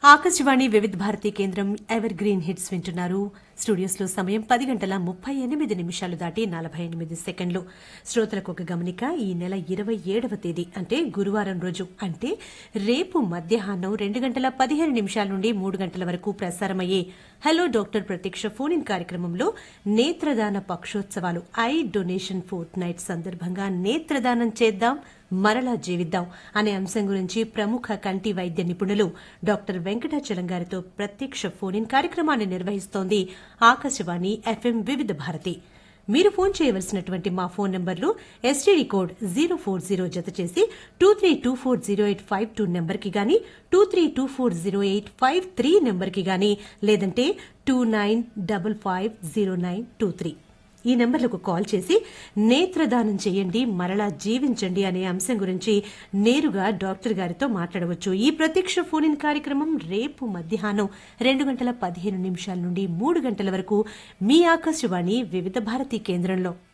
ఆకాశవాణి వివిధ భారతి కేంద్రం ever green hits వింటున్నారు స్టూడియోస్లో సమయం పది గంటల ముప్పై ఎనిమిది నిమిషాలు దాటి నలభై ఎనిమిది సెకండ్లు శ్రోతలకు ఒక గమనిక ఈ నెల ఇరవై ఏడవ తేదీ అంటే గురువారం రోజు అంటే రేపు మధ్యాహ్నం రెండు గంటల పదిహేను నిమిషాల నుండి మూడు గంటల వరకు ప్రసారమయ్యే హలో డాక్టర్ ప్రత్యక్ష ఫోన్ ఇన్ కార్యక్రమంలో నేత్రదాన పక్షోత్సవాలు ఐ డొనేషన్ ఫోర్త్ నైట్ సందర్భంగా నేత్రదానం చేద్దాం మరలా జీవిద్దాం అనే అంశం గురించి ప్రముఖ కంటి వైద్య నిపుణులు డాక్టర్ వెంకటాచలం గారితో ప్రత్యక్ష ఫోన్ ఇన్ కార్యక్రమాన్ని నిర్వహిస్తోంది ఆకాశవాణి ఎఫ్ఎం వివిధ భారతి మీరు ఫోన్ చేయవలసినటువంటి మా ఫోన్ నంబర్లు STD code zero four zero జత చేసి two three two four zero eight five two నెంబర్కి గాని two three two four zero eight five three నెంబర్కి గాని లేదంటే two nine double five zero nine two three ఈ నెంబర్లకు కాల్ చేసి నేత్రదానం చేయండి మరలా జీవించండి అనే అంశం గురించి నేరుగా డాక్టర్ గారితో మాట్లాడవచ్చు ఈ ప్రత్యక్ష ఫోన్ ఇన్ కార్యక్రమం రేపు మధ్యాహ్నం రెండు గంటల పదిహేను నిమిషాల నుండి మూడు గంటల వరకు మీ ఆకాశవాణి వివిధ భారతి కేంద్రంలో